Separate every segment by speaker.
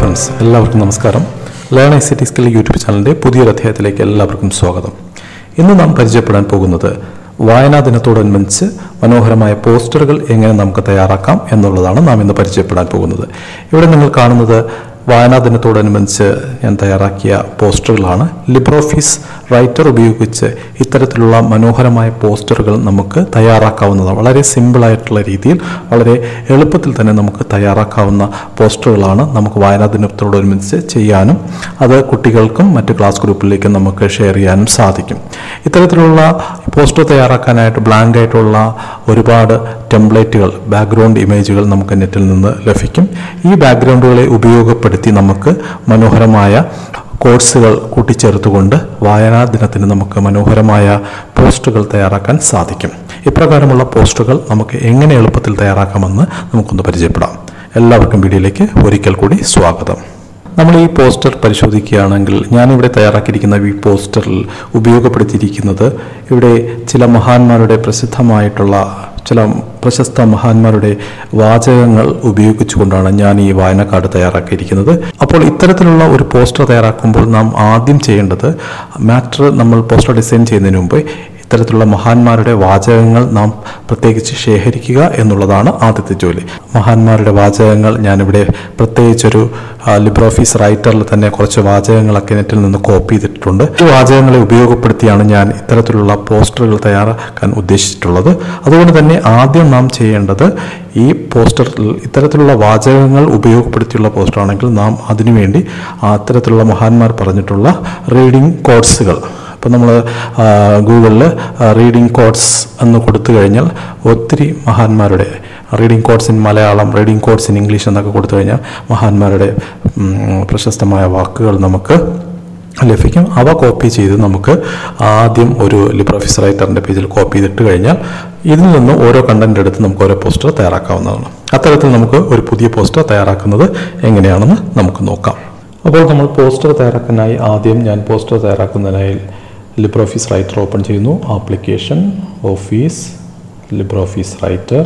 Speaker 1: friends എല്ലാവർക്കും നമസ്കാരം learn I C T skill YouTube ചാനലിൻ്റെ പുതിയൊരു അധ്യായത്തിലേക്ക് എല്ലാവർക്കും സ്വാഗതം ഇന്ന് നാം പരിചയപ്പെടാൻ പോകുന്നത് വായനാ ദിനത്തോടനുബന്ധിച്ച് മനോഹരമായ പോസ്റ്ററുകൾ എങ്ങനെ നമുക്ക് തയ്യാറാക്കാം എന്നുള്ളതാണ് നാം ഇന്ന് പരിചയപ്പെടാൻ പോകുന്നത് ഇവിടെ നിങ്ങൾ കാണുന്നത് വായനാ ദിനത്തോടനുബന്ധിച്ച് ഞാൻ തയ്യാറാക്കിയ പോസ്റ്ററുകളാണ് ലിബ്രോഫീസ് റൈറ്റർ ഉപയോഗിച്ച് ഇത്തരത്തിലുള്ള മനോഹരമായ പോസ്റ്ററുകൾ നമുക്ക് തയ്യാറാക്കാവുന്നതാണ് വളരെ സിമ്പിളായിട്ടുള്ള രീതിയിൽ വളരെ എളുപ്പത്തിൽ തന്നെ നമുക്ക് തയ്യാറാക്കാവുന്ന പോസ്റ്ററുകളാണ് നമുക്ക് വായനാ ദിനത്തോടനുബന്ധിച്ച് ചെയ്യാനും അത് കുട്ടികൾക്കും മറ്റ് ക്ലാസ് ഗ്രൂപ്പിലേക്കും നമുക്ക് ഷെയർ ചെയ്യാനും സാധിക്കും ഇത്തരത്തിലുള്ള പോസ്റ്റർ തയ്യാറാക്കാനായിട്ട് ബ്ലാങ്ക് ആയിട്ടുള്ള ഒരുപാട് ടെംപ്ലേറ്റുകൾ ബാക്ക്ഗ്രൗണ്ട് ഇമേജുകൾ നമുക്ക് നെറ്റിൽ നിന്ന് ലഭിക്കും ഈ ബാക്ക്ഗ്രൗണ്ടുകളെ ഉപയോഗപ്പെടുത്തി നമുക്ക് മനോഹരമായ കോഴ്സുകൾ കൂട്ടിച്ചേർത്തുകൊണ്ട് വായനാ ദിനത്തിന് നമുക്ക് മനോഹരമായ പോസ്റ്ററുകൾ തയ്യാറാക്കാൻ സാധിക്കും ഇപ്രകാരമുള്ള പോസ്റ്ററുകൾ നമുക്ക് എങ്ങനെ എളുപ്പത്തിൽ തയ്യാറാക്കാമെന്ന് നമുക്കൊന്ന് പരിചയപ്പെടാം എല്ലാവർക്കും വീഡിയോയിലേക്ക് ഒരിക്കൽ കൂടി സ്വാഗതം നമ്മൾ ഈ പോസ്റ്റർ പരിശോധിക്കുകയാണെങ്കിൽ ഞാനിവിടെ തയ്യാറാക്കിയിരിക്കുന്ന ഈ പോസ്റ്ററിൽ ഉപയോഗപ്പെടുത്തിയിരിക്കുന്നത് ഇവിടെ ചില മഹാന്മാരുടെ പ്രസിദ്ധമായിട്ടുള്ള ചില പ്രശസ്ത മഹാന്മാരുടെ വാചകങ്ങൾ ഉപയോഗിച്ചുകൊണ്ടാണ് ഞാൻ ഈ വായന കാർഡ് തയ്യാറാക്കിയിരിക്കുന്നത് അപ്പോൾ ഇത്തരത്തിലുള്ള ഒരു പോസ്റ്റർ തയ്യാറാക്കുമ്പോൾ നാം ആദ്യം ചെയ്യേണ്ടത് മാറ്റർ നമ്മൾ പോസ്റ്റർ ഡിസൈൻ ചെയ്യുന്നതിന് മുമ്പ് ഇത്തരത്തിലുള്ള മഹാന്മാരുടെ വാചകങ്ങൾ നാം പ്രത്യേകിച്ച് ശേഖരിക്കുക എന്നുള്ളതാണ് ആദ്യത്തെ ജോലി മഹാന്മാരുടെ വാചകങ്ങൾ ഞാനിവിടെ പ്രത്യേകിച്ചൊരു ലിബ്ര ഓഫീസ് റൈറ്ററിൽ തന്നെ കുറച്ച് വാചകങ്ങളൊക്കെ നെറ്റിൽ നിന്ന് കോപ്പി ചെയ്തിട്ടുണ്ട് ഈ വാചകങ്ങളെ ഉപയോഗപ്പെടുത്തിയാണ് ഞാൻ ഇത്തരത്തിലുള്ള പോസ്റ്ററുകൾ തയ്യാറാക്കാൻ ഉദ്ദേശിച്ചിട്ടുള്ളത് അതുകൊണ്ട് തന്നെ ആദ്യം നാം ചെയ്യേണ്ടത് ഈ പോസ്റ്ററിൽ ഇത്തരത്തിലുള്ള വാചകങ്ങൾ ഉപയോഗപ്പെടുത്തിയുള്ള പോസ്റ്റർ ആണെങ്കിൽ നാം അതിനുവേണ്ടി അത്തരത്തിലുള്ള മഹാന്മാർ പറഞ്ഞിട്ടുള്ള റീഡിംഗ് കോഡ്സുകൾ ഇപ്പം നമ്മൾ ഗൂഗിളിൽ റീഡിംഗ് കോഡ്സ് എന്ന് കൊടുത്തു കഴിഞ്ഞാൽ ഒത്തിരി മഹാന്മാരുടെ reading quotes in Malayalam reading quotes in English എന്നൊക്കെ കൊടുത്തു കഴിഞ്ഞാൽ മഹാന്മാരുടെ പ്രശസ്തമായ വാക്കുകൾ നമുക്ക് ലഭിക്കും അവ കോപ്പി ചെയ്ത് നമുക്ക് ആദ്യം ഒരു ലിബ്രോഫീസ് റൈറ്ററിൻ്റെ പേജിൽ കോപ്പി ചെയ്തിട്ട് കഴിഞ്ഞാൽ ഇതിൽ നിന്ന് ഓരോ കണ്ടന്റ് എടുത്ത് നമുക്ക് ഓരോ പോസ്റ്റർ തയ്യാറാക്കാവുന്നതാണ് അത്തരത്തിൽ നമുക്ക് ഒരു പുതിയ പോസ്റ്റർ തയ്യാറാക്കുന്നത് എങ്ങനെയാണെന്ന് നമുക്ക് നോക്കാം അപ്പോൾ നമ്മൾ പോസ്റ്റർ തയ്യാറാക്കാനായി ആദ്യം ഞാൻ പോസ്റ്റർ തയ്യാറാക്കുന്നതിനായി ലിബ്രോഫീസ് റൈറ്റർ ഓപ്പൺ ചെയ്യുന്നു application office LibreOffice writer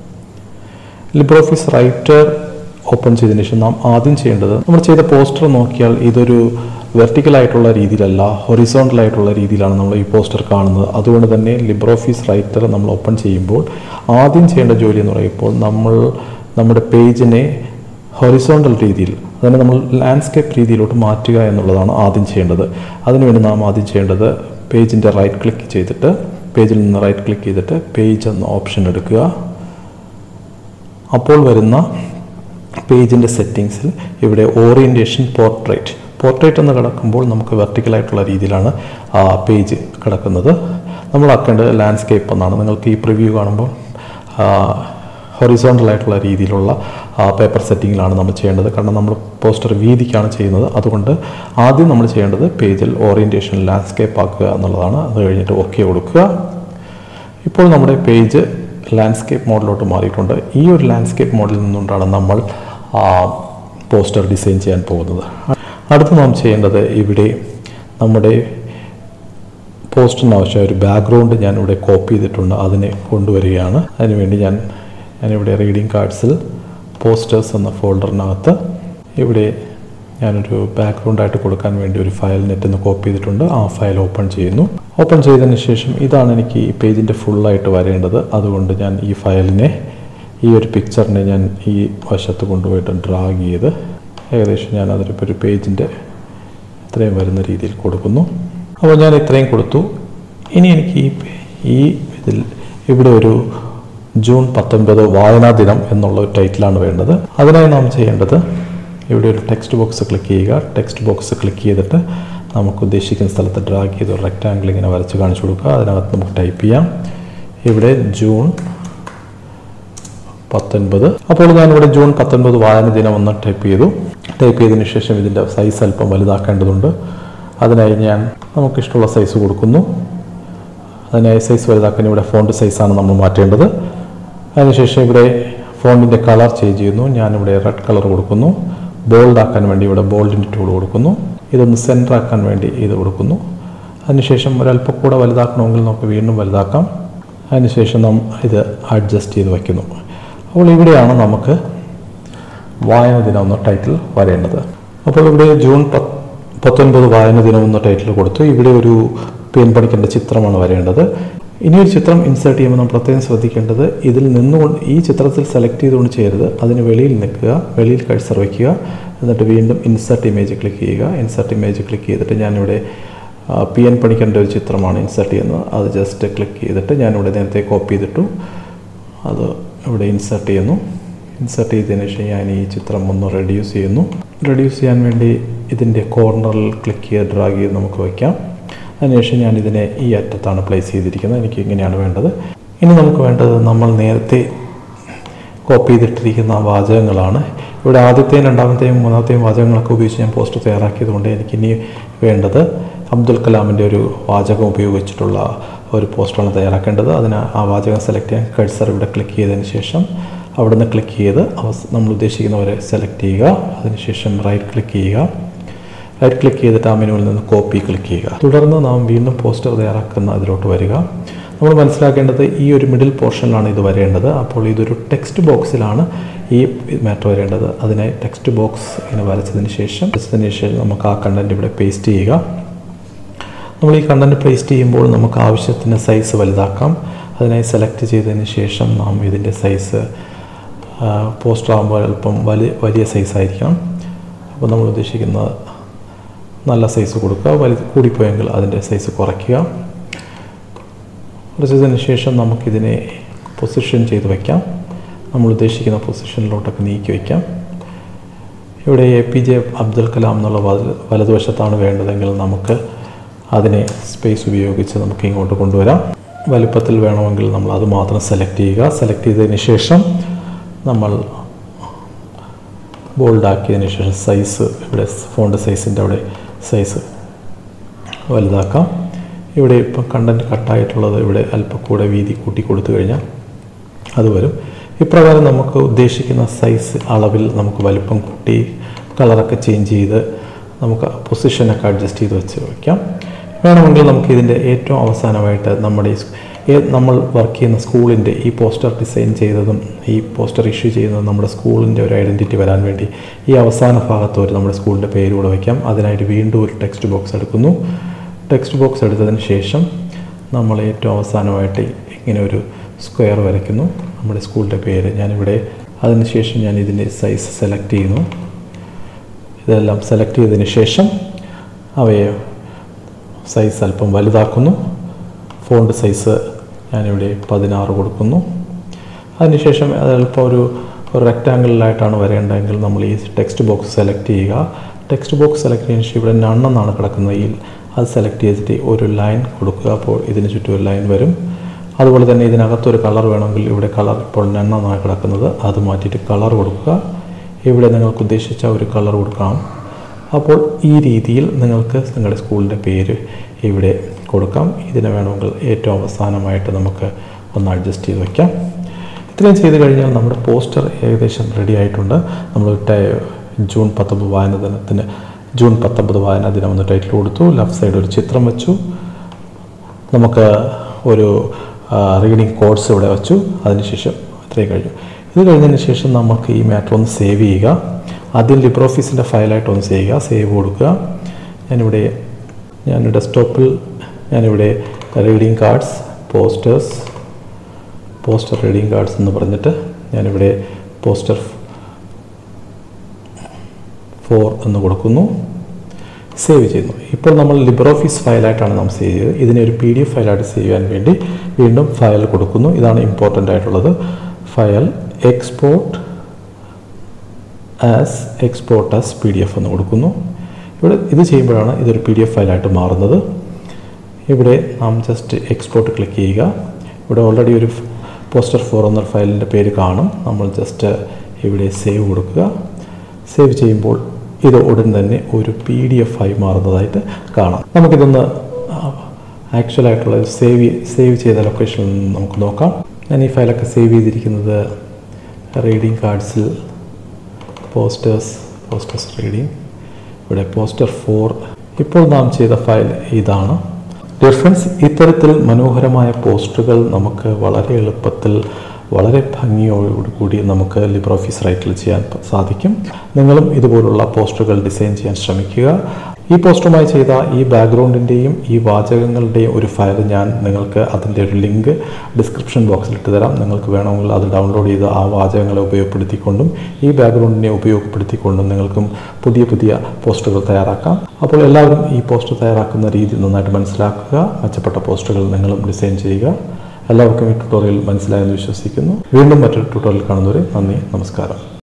Speaker 1: LibreOffice writer open ചെയ്തതിന് ശേഷം നാം ആദ്യം ചെയ്യേണ്ടത് നമ്മൾ ചെയ്ത പോസ്റ്റർ നോക്കിയാൽ ഇതൊരു വെർട്ടിക്കൽ ആയിട്ടുള്ള രീതിയിലല്ല ഹൊറിസോണ്ടൽ ആയിട്ടുള്ള രീതിയിലാണ് നമ്മൾ ഈ പോസ്റ്റർ കാണുന്നത് അതുകൊണ്ട് തന്നെ ലിബ്രോഫീസ് റൈറ്റർ നമ്മൾ ഓപ്പൺ ചെയ്യുമ്പോൾ ആദ്യം ചെയ്യേണ്ട ജോലി എന്ന് പറയുമ്പോൾ നമ്മൾ നമ്മുടെ പേജിനെ ഹൊറിസോണ്ടൽ രീതിയിൽ അതിനെ നമ്മൾ ലാൻഡ്സ്കേപ്പ് രീതിയിലോട്ട് മാറ്റുക എന്നുള്ളതാണ് ആദ്യം ചെയ്യേണ്ടത് അതിനുവേണ്ടി നാം ആദ്യം ചെയ്യേണ്ടത് പേജിൻ്റെ റൈറ്റ് ക്ലിക്ക് ചെയ്തിട്ട് പേജിൽ നിന്ന് റൈറ്റ് ക്ലിക്ക് ചെയ്തിട്ട് പേജ് എന്ന ഓപ്ഷൻ എടുക്കുക അപ്പോൾ വരുന്ന പേജിൻ്റെ സെറ്റിങ്സിൽ ഇവിടെ ഓറിയൻറ്റേഷൻ പോർട്രേറ്റ് പോർട്രേറ്റ് എന്ന് കിടക്കുമ്പോൾ നമുക്ക് വെർട്ടിക്കലായിട്ടുള്ള രീതിയിലാണ് ആ പേജ് കിടക്കുന്നത് നമ്മൾ ആക്കേണ്ടത് ലാൻഡ്സ്കേപ്പ് എന്നാണ് നിങ്ങൾക്ക് ഈ പ്രിവ്യൂ കാണുമ്പോൾ ഹൊറിസോണ്ടൽ ആയിട്ടുള്ള രീതിയിലുള്ള പേപ്പർ സെറ്റിങ്ങിലാണ് നമ്മൾ ചെയ്യേണ്ടത് കാരണം നമ്മൾ പോസ്റ്റർ വീതിക്കാണ് ചെയ്യുന്നത് അതുകൊണ്ട് ആദ്യം നമ്മൾ ചെയ്യേണ്ടത് പേജിൽ ഓറിയൻറ്റേഷൻ ലാൻഡ്സ്കേപ്പ് ആക്കുക എന്നുള്ളതാണ് അത് കഴിഞ്ഞിട്ട് ഓക്കെ കൊടുക്കുക ഇപ്പോൾ നമ്മുടെ പേജ് ലാൻഡ്സ്കേപ്പ് മോഡിലോട്ട് മാറിയിട്ടുണ്ട് ഈ ഒരു ലാൻഡ്സ്കേപ്പ് മോഡിൽ നിന്നുകൊണ്ടാണ് നമ്മൾ പോസ്റ്റർ ഡിസൈൻ ചെയ്യാൻ പോകുന്നത് അടുത്ത് നാം ചെയ്യേണ്ടത് ഇവിടെ നമ്മുടെ പോസ്റ്ററിന് ആവശ്യമായ ഒരു ബാക്ക്ഗ്രൗണ്ട് ഞാൻ ഇവിടെ കോപ്പി ചെയ്തിട്ടുണ്ട് അതിനെ കൊണ്ടുവരികയാണ് അതിനുവേണ്ടി ഞാൻ ഞാനിവിടെ റീഡിംഗ് കാർഡ്സിൽ പോസ്റ്റേഴ്സ് എന്ന ഫോൾഡറിനകത്ത് ഇവിടെ ഞാനൊരു ബാക്ക്ഗ്രൗണ്ടായിട്ട് കൊടുക്കാൻ വേണ്ടി ഒരു ഫയൽ നെറ്റിൽ നിന്ന് കോപ്പി ചെയ്തിട്ടുണ്ട് ആ ഫയൽ ഓപ്പൺ ചെയ്യുന്നു ഓപ്പൺ ചെയ്തതിന് ശേഷം ഇതാണ് എനിക്ക് ഈ പേജിൻ്റെ ഫുള്ളായിട്ട് വരേണ്ടത് അതുകൊണ്ട് ഞാൻ ഈ ഫയലിനെ ഈ ഒരു പിക്ചറിനെ ഞാൻ ഈ വശത്ത് കൊണ്ടുപോയിട്ട് ഡ്രാഗ് ചെയ്ത് ഏകദേശം ഞാൻ അതിലിപ്പോൾ ഒരു പേജിൻ്റെ ഇത്രയും വരുന്ന രീതിയിൽ കൊടുക്കുന്നു അപ്പോൾ ഞാൻ ഇത്രയും കൊടുത്തു ഇനി എനിക്ക് ഈ ഈ ഇതിൽ ഇവിടെ ഒരു ജൂൺ പത്തൊൻപത് വായനാ ദിനം എന്നുള്ള ഒരു ടൈറ്റിലാണ് വേണ്ടത് അതിനായി നാം ചെയ്യേണ്ടത് ഇവിടെ ഒരു ടെക്സ്റ്റ് ബോക്സ് ക്ലിക്ക് ചെയ്യുക ടെക്സ്റ്റ് ബോക്സ് ക്ലിക്ക് ചെയ്തിട്ട് നമുക്ക് ഉദ്ദേശിക്കുന്ന സ്ഥലത്ത് ഡ്രാഗ് ചെയ്ത് ഒരു റെക്റ്റാങ്കിൾ ഇങ്ങനെ വരച്ച് കാണിച്ചു കൊടുക്കുക അതിനകത്ത് നമുക്ക് ടൈപ്പ് ചെയ്യാം ഇവിടെ ജൂൺ പത്തൊൻപത് അപ്പോൾ ഞാനിവിടെ ജൂൺ പത്തൊൻപത് വായന ദിനം ഒന്ന് ടൈപ്പ് ചെയ്തു ടൈപ്പ് ചെയ്തതിന് ശേഷം ഇതിൻ്റെ സൈസ് അല്പം വലുതാക്കേണ്ടതുണ്ട് അതിനായി ഞാൻ നമുക്കിഷ്ടമുള്ള സൈസ് കൊടുക്കുന്നു അതിനായി സൈസ് വലുതാക്കാൻ ഇവിടെ ഫോണ്ട് സൈസാണ് നമ്മൾ മാറ്റേണ്ടത് അതിനുശേഷം ഇവിടെ ഫോണ്ടിൻ്റെ കളർ ചേഞ്ച് ചെയ്യുന്നു ഞാനിവിടെ റെഡ് കളർ കൊടുക്കുന്നു ബോൾഡ് ആക്കാൻ വേണ്ടി ഇവിടെ ബോൾഡിൻ്റെ ടൂൾ കൊടുക്കുന്നു ഇതൊന്ന് സെൻറ്റർ ആക്കാൻ വേണ്ടി ഇത് കൊടുക്കുന്നു അതിനുശേഷം ഒരല്പം കൂടെ വലുതാക്കണമെങ്കിൽ നമുക്ക് വീണ്ടും വലുതാക്കാം അതിനുശേഷം നാം ഇത് അഡ്ജസ്റ്റ് ചെയ്ത് വയ്ക്കുന്നു അപ്പോൾ ഇവിടെയാണ് നമുക്ക് വായന ദിനം എന്ന ടൈറ്റിൽ വരേണ്ടത് അപ്പോൾ ഇവിടെ ജൂൺ പത്ത് പത്തൊൻപത് വായന ദിനം എന്ന ടൈറ്റിൽ കൊടുത്തു ഇവിടെ ഒരു പേൻ പണിക്കൻ്റെ ചിത്രമാണ് വരേണ്ടത് ഇനി ഒരു ചിത്രം ഇൻസേർട്ട് ചെയ്യുമ്പോൾ നമ്മൾ പ്രത്യേകം ശ്രദ്ധിക്കേണ്ടത് ഇതിൽ നിന്നുകൊണ്ട് ഈ ചിത്രത്തിൽ സെലക്ട് ചെയ്തുകൊണ്ട് ചെയ്യരുത് അതിന് വെളിയിൽ നിൽക്കുക വെളിയിൽ കഴ്സർ വയ്ക്കുക എന്നിട്ട് വീണ്ടും ഇൻസേർട്ട് ഇമേജ് ക്ലിക്ക് ചെയ്യുക ഇൻസേർട്ട് ഇമേജ് ക്ലിക്ക് ചെയ്തിട്ട് ഞാനിവിടെ പി എൻ പണിക്കൻ്റെ ഒരു ചിത്രമാണ് ഇൻസേർട്ട് ചെയ്യുന്നത് അത് ജസ്റ്റ് ക്ലിക്ക് ചെയ്തിട്ട് ഞാനിവിടെ നേരത്തെ കോപ്പി ചെയ്തിട്ടു അത് ഇവിടെ ഇൻസേർട്ട് ചെയ്യുന്നു ഇൻസേർട്ട് ചെയ്തതിന് ശേഷം ഞാൻ ഈ ചിത്രം ഒന്ന് റെഡ്യൂസ് ചെയ്യുന്നു റെഡ്യൂസ് ചെയ്യാൻ വേണ്ടി ഇതിൻ്റെ കോർണറിൽ ക്ലിക്ക് ചെയ്ത് ഡ്രാഗ് ചെയ്ത് നമുക്ക് വയ്ക്കാം അതിനുശേഷം ഞാൻ ഇതിനെ ഈ അറ്റത്താണ് പ്ലേസ് ചെയ്തിരിക്കുന്നത് എനിക്ക് ഇങ്ങനെയാണ് വേണ്ടത് ഇനി നമുക്ക് വേണ്ടത് നമ്മൾ നേരത്തെ കോപ്പി ചെയ്തിട്ടിരിക്കുന്ന വാചകങ്ങളാണ് ഇവിടെ ആദ്യത്തെയും രണ്ടാമത്തെയും മൂന്നാമത്തെയും വാചകങ്ങളൊക്കെ ഉപയോഗിച്ച് ഞാൻ പോസ്റ്റ് തയ്യാറാക്കിയതുകൊണ്ട് എനിക്കിനി വേണ്ടത് അബ്ദുൽ കലാമിൻ്റെ ഒരു വാചകം ഉപയോഗിച്ചിട്ടുള്ള ഒരു പോസ്റ്ററാണ് തയ്യാറാക്കേണ്ടത് അതിന് ആ വാചകം സെലക്ട് ചെയ്യാൻ കഴ്സർ ഇവിടെ ക്ലിക്ക് ചെയ്തതിന് ശേഷം അവിടെ നിന്ന് ക്ലിക്ക് ചെയ്ത് അവസ് നമ്മൾ ഉദ്ദേശിക്കുന്നവരെ സെലക്ട് ചെയ്യുക അതിനുശേഷം റൈറ്റ് ക്ലിക്ക് ചെയ്യുക റൈറ്റ് ക്ലിക്ക് ചെയ്തിട്ട് ആ മെനുവിൽ നിന്ന് കോപ്പി ക്ലിക്ക് ചെയ്യുക തുടർന്ന് നാം വീണ്ടും പോസ്റ്റർ തയ്യാറാക്കുന്ന അതിലോട്ട് വരിക നമ്മൾ മനസ്സിലാക്കേണ്ടത് ഈ ഒരു മിഡിൽ പോർഷനിലാണ് ഇത് വരേണ്ടത് അപ്പോൾ ഇതൊരു ടെക്സ്റ്റ് ബോക്സിലാണ് ഈ മാറ്റർ വരേണ്ടത് അതിനെ ടെക്സ്റ്റ് ബോക്സ് ഇങ്ങനെ വരച്ചതിന് ശേഷം വരച്ചതിന് ശേഷം നമുക്ക് ആ കണ്ടൻറ്റ് ഇവിടെ പേസ്റ്റ് ചെയ്യുക നമ്മൾ ഈ കണ്ടൻറ്റ് പേസ്റ്റ് ചെയ്യുമ്പോൾ നമുക്ക് ആവശ്യത്തിന് സൈസ് വലുതാക്കാം അതിനായി സെലക്ട് ചെയ്തതിന് ശേഷം നാം ഇതിൻ്റെ സൈസ് പോസ്റ്റർ ആകുമ്പോൾ അല്പം വലിയ വലിയ സൈസ് ആയിരിക്കണം അപ്പോൾ നമ്മൾ ഉദ്ദേശിക്കുന്നത് നല്ല സൈസ് കൊടുക്കുക വലുത് കൂടിപ്പോയെങ്കിൽ അതിൻ്റെ സൈസ് കുറയ്ക്കുക കുറച്ചതിന് ശേഷം നമുക്കിതിനെ പൊസിഷൻ ചെയ്ത് വയ്ക്കാം നമ്മൾ ഉദ്ദേശിക്കുന്ന പൊസിഷനിലോട്ടൊക്കെ നീക്കി വയ്ക്കാം ഇവിടെ A P J Abdul Kalam എന്നുള്ള വല- വലതുവശത്താണ് വേണ്ടതെങ്കിൽ നമുക്ക് അതിനെ സ്പേസ് ഉപയോഗിച്ച് നമുക്ക് ഇങ്ങോട്ട് കൊണ്ടുവരാം വലുപ്പത്തിൽ വേണമെങ്കിൽ നമ്മൾ അത് മാത്രം സെലക്ട് ചെയ്യുക സെലക്ട് ചെയ്തതിന് ശേഷം നമ്മൾ ബോൾഡാക്കിയതിന് ശേഷം സൈസ് ഇവിടെ ഫോണ്ട് സൈസിൻ്റെ അവിടെ സൈസ് വലുതാക്കാം ഇവിടെ ഇപ്പം കണ്ടൻറ്റ് കട്ടായിട്ടുള്ളത് ഇവിടെ അല്പം കൂടെ വീതി കൂട്ടി കൊടുത്തു കഴിഞ്ഞാൽ അത് വരും ഇപ്രകാരം നമുക്ക് ഉദ്ദേശിക്കുന്ന സൈസ് അളവിൽ നമുക്ക് വലുപ്പം കൂട്ടി കളറൊക്കെ ചേഞ്ച് ചെയ്ത് നമുക്ക് പൊസിഷനൊക്കെ അഡ്ജസ്റ്റ് ചെയ്ത് വെച്ച് വയ്ക്കാം വേണമെങ്കിൽ നമുക്ക് ഇതിൻ്റെ ഏറ്റവും അവസാനമായിട്ട് നമ്മുടെ ഈ സ്- ഏ- നമ്മൾ വർക്ക് ചെയ്യുന്ന സ്കൂളിൻ്റെ ഈ പോസ്റ്റർ ഡിസൈൻ ചെയ്തതും ഈ പോസ്റ്റർ ഇഷ്യൂ ചെയ്യുന്നതും നമ്മുടെ സ്കൂളിൻ്റെ ഒരു ഐഡൻറ്റിറ്റി വരാൻ വേണ്ടി ഈ അവസാന ഭാഗത്ത് ഒരു നമ്മുടെ സ്കൂളിൻ്റെ പേര് കൂടെ വയ്ക്കാം അതിനായിട്ട് വീണ്ടും ഒരു ടെക്സ്റ്റ് ബോക്സ് എടുക്കുന്നു ടെക്സ്റ്റ് ബോക്സ് എടുത്തതിന് ശേഷം നമ്മൾ ഏറ്റവും അവസാനമായിട്ട് ഇങ്ങനെ ഒരു സ്ക്വയർ വരയ്ക്കുന്നു നമ്മുടെ സ്കൂളിൻ്റെ പേര് ഞാനിവിടെ അതിനുശേഷം ഞാൻ ഇതിൻ്റെ സൈസ് സെലക്ട് ചെയ്യുന്നു ഇതെല്ലാം സെലക്ട് ചെയ്തതിന് ശേഷം അവയെ സൈസ് അല്പം വലുതാക്കുന്നു ഫോണ്ട് സൈസ് ഞാനിവിടെ പതിനാറ് കൊടുക്കുന്നു അതിനുശേഷം അത് അല്പം ഒരു ഒരു റെക്റ്റാങ്കിളിലായിട്ടാണ് വരേണ്ടതെങ്കിൽ നമ്മൾ ഈ ടെക്സ്റ്റ് ബോക്സ് സെലക്ട് ചെയ്യുക ടെക്സ്റ്റ് ബോക്സ് സെലക്ട് ചെയ്തതിന് ശേഷം ഇവിടെ നണ്ണെന്നാണ് കിടക്കുന്നത് ഈ അത് സെലക്ട് ചെയ്തിട്ട് ഒരു ലൈൻ കൊടുക്കുക അപ്പോൾ ഇതിന് ചുറ്റും ഒരു ലൈൻ വരും അതുപോലെ തന്നെ ഇതിനകത്തൊരു കളർ വേണമെങ്കിൽ ഇവിടെ കളർ ഇപ്പോൾ നണ്ണെന്നാണ് കിടക്കുന്നത് അത് മാറ്റിയിട്ട് കളർ കൊടുക്കുക ഇവിടെ നിങ്ങൾക്ക് ഉദ്ദേശിച്ച ഒരു കളർ കൊടുക്കാം അപ്പോൾ ഈ രീതിയിൽ നിങ്ങൾക്ക് നിങ്ങളുടെ സ്കൂളിൻ്റെ പേര് ഇവിടെ കൊടുക്കാം ഇതിന് വേണമെങ്കിൽ ഏറ്റവും അവസാനമായിട്ട് നമുക്ക് ഒന്ന് അഡ്ജസ്റ്റ് ചെയ്ത് വയ്ക്കാം ഇത്രയും ചെയ്ത് കഴിഞ്ഞാൽ നമ്മുടെ പോസ്റ്റർ ഏകദേശം റെഡി ആയിട്ടുണ്ട് നമ്മൾ ടൈ- ജൂൺ പത്തൊമ്പത് വായന ദിനത്തിന് ജൂൺ പത്തൊമ്പത് വായന ദിനം എന്ന് ടൈറ്റിൽ കൊടുത്തു ലെഫ്റ്റ് സൈഡ് ഒരു ചിത്രം വെച്ചു നമുക്ക് ഒരു റീഡിംഗ് കോഴ്സ് ഇവിടെ വെച്ചു അതിനുശേഷം ഇത്രയും കഴിഞ്ഞു ഇത് കഴിഞ്ഞതിന് ശേഷം നമുക്ക് ഈ മാറ്റർ ഒന്ന് സേവ് ചെയ്യുക ആദ്യം ലിബ്രെ ഓഫീസിൻ്റെ ഫയലായിട്ട് ഒന്ന് ചെയ്യുക സേവ് കൊടുക്കുക ഞാനിവിടെ ഞാൻ ഡെസ്ക്ടോപ്പിൽ ഞാനിവിടെ reading cards posters poster reading cards എന്ന് പറഞ്ഞിട്ട് ഞാനിവിടെ പോസ്റ്റർ ഫോർ എന്ന് കൊടുക്കുന്നു സേവ് ചെയ്യുന്നു ഇപ്പോൾ നമ്മൾ ലിബ്രെ ഓഫീസ് ഫയലായിട്ടാണ് നാം സേവ് ചെയ്തത് ഇതിനെ ഒരു പി ഡി എഫ് ഫയലായിട്ട് സേവ് ചെയ്യാൻ വേണ്ടി വീണ്ടും ഫയൽ കൊടുക്കുന്നു ഇതാണ് ഇമ്പോർട്ടൻ്റ് ആയിട്ടുള്ളത് file export as export as P D F എന്ന് കൊടുക്കുന്നു ഇവിടെ ഇത് ചെയ്യുമ്പോഴാണ് ഇതൊരു പി ഡി എഫ് ഫയലായിട്ട് മാറുന്നത് ഇവിടെ നാം ജസ്റ്റ് എക്സ്പോർട്ട് ക്ലിക്ക് ചെയ്യുക ഇവിടെ ഓൾറെഡി ഒരു പോസ്റ്റർ ഫോർ എന്ന ഫയലിൻ്റെ പേര് കാണും നമ്മൾ ജസ്റ്റ് ഇവിടെ സേവ് കൊടുക്കുക സേവ് ചെയ്യുമ്പോൾ ഇത് ഉടൻ തന്നെ ഒരു പി ഡി എഫ് ആയി മാറുന്നതായിട്ട് കാണാം നമുക്കിതൊന്ന് ആക്ച്വലായിട്ടുള്ള സേവ് സേവ് ചെയ്ത ലൊക്കേഷനിൽ നിന്ന് നമുക്ക് നോക്കാം ഞാൻ ഈ ഫയലൊക്കെ സേവ് ചെയ്തിരിക്കുന്നത് റീഡിംഗ് കാർഡ്സിൽ പോസ്റ്റേഴ്സ് പോസ്റ്റേഴ്സ് റീഡിംഗ് ഇവിടെ പോസ്റ്റർ ഫോർ ഇപ്പോൾ നാം ചെയ്ത ഫയൽ ഇതാണ് ഡിയർ ഫ്രണ്ട്സ് ഇത്തരത്തിൽ മനോഹരമായ പോസ്റ്ററുകൾ നമുക്ക് വളരെ എളുപ്പത്തിൽ വളരെ ഭംഗിയോടുകൂടി നമുക്ക് ലിബ്രെ ഓഫീസ് റൈറ്റിൽ ചെയ്യാൻ പ- സാധിക്കും നിങ്ങളും ഇതുപോലുള്ള പോസ്റ്ററുകൾ ഡിസൈൻ ചെയ്യാൻ ശ്രമിക്കുക ഈ പോസ്റ്ററുമായി ചെയ്ത ഈ ബാക്ക്ഗ്രൗണ്ടിൻ്റെയും ഈ വാചകങ്ങളുടെയും ഒരു ഫയൽ ഞാൻ നിങ്ങൾക്ക് അതിൻ്റെ ഒരു ലിങ്ക് ഡിസ്ക്രിപ്ഷൻ ബോക്സിൽ ഇട്ട് തരാം നിങ്ങൾക്ക് വേണമെങ്കിൽ അത് ഡൗൺലോഡ് ചെയ്ത് ആ വാചകങ്ങളെ ഉപയോഗപ്പെടുത്തിക്കൊണ്ടും ഈ ബാക്ക്ഗ്രൗണ്ടിനെ ഉപയോഗപ്പെടുത്തിക്കൊണ്ടും നിങ്ങൾക്കും പുതിയ പുതിയ പോസ്റ്ററുകൾ തയ്യാറാക്കാം അപ്പോൾ എല്ലാവരും ഈ പോസ്റ്റർ തയ്യാറാക്കുന്ന രീതി നന്നായിട്ട് മനസ്സിലാക്കുക മെച്ചപ്പെട്ട പോസ്റ്ററുകൾ നിങ്ങളും ഡിസൈൻ ചെയ്യുക എല്ലാവർക്കും ഈ ട്യൂട്ടോറിയൽ മനസ്സിലായെന്ന് വിശ്വസിക്കുന്നു വീണ്ടും മറ്റൊരു ട്യൂട്ടോറിയൽ കാണുന്നവരെ നന്ദി നമസ്കാരം